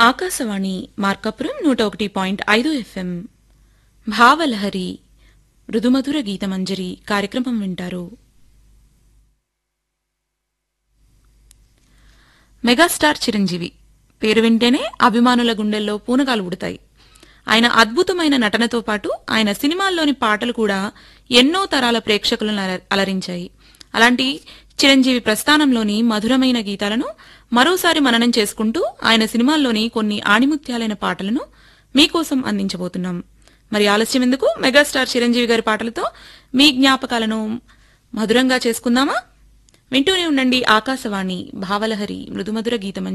ఆకాశవాణి మార్కాపురం నూట ఒకటి పాయింట్ ఐదు ఎఫ్ఎం భావలహరి మృదుమధుర గీతమంజరి కార్యక్రమం వింటారు మెగాస్టార్ చిరంజీవి పేరు వింటేనే అభిమానుల గుండెల్లో పూనకాలు ఉడతాయి ఆయన అద్భుతమైన నటనతో పాటు ఆయన సినిమాల్లోని పాటలు కూడా ఎన్నో తరాల ప్రేక్షకులను అల- అలరించాయి అలాంటి చిరంజీవి ప్రస్థానంలోని మధురమైన గీతాలను మరోసారి మననం చేసుకుంటూ ఆయన సినిమాల్లోని కొన్ని ఆణిముత్యాలైన పాటలను మీకోసం అందించబోతున్నాం మరి ఆలస్యం ఎందుకు మెగాస్టార్ చిరంజీవి గారి పాటలతో మీ జ్ఞాపకాలను మధురంగా చేసుకుందామా వింటూనే ఉండండి ఆకాశవాణి భావలహరి మృదుమధుర గీతమంజరి